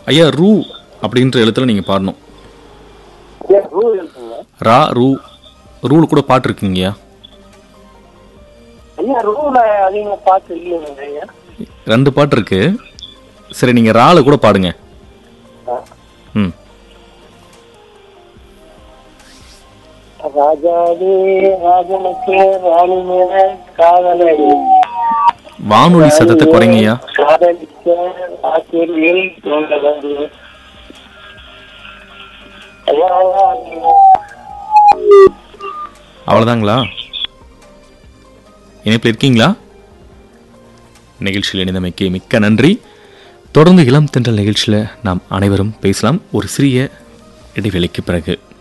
ஐயா ரூ அப்படின்ற எழுத்துல நீங்கள் பாடணும் ஐயா ரூ இருக்குங்க ரா ரூ ரூல் கூட பாட்டு இருக்குங்கய்யா ஐயா ரூல அதிகமா பார்த்து இல்லைங்க ஐயா ரெண்டு பாட்டு இருக்கு சரி நீங்கள் ரால கூட பாடுங்க ஆ. ம் ராஜாவே ராஜனுக்கு ராணி மேல காதலடி வானொலி சத்தத்தை குறைங்கய்யா காதலிக்க ஆசிரியர் தோன்றவது ஐயா ஐயா, நீங்க அவ்வளோதாங்களா இணைப்பில் இருக்கீங்களா நிகழ்ச்சியில் இணைந்தமைக்கு மிக்க நன்றி தொடர்ந்து இளம் தென்றல் நிகழ்ச்சியில் நாம் அனைவரும் பேசலாம் ஒரு சிறிய இடைவேளைக்கு பிறகு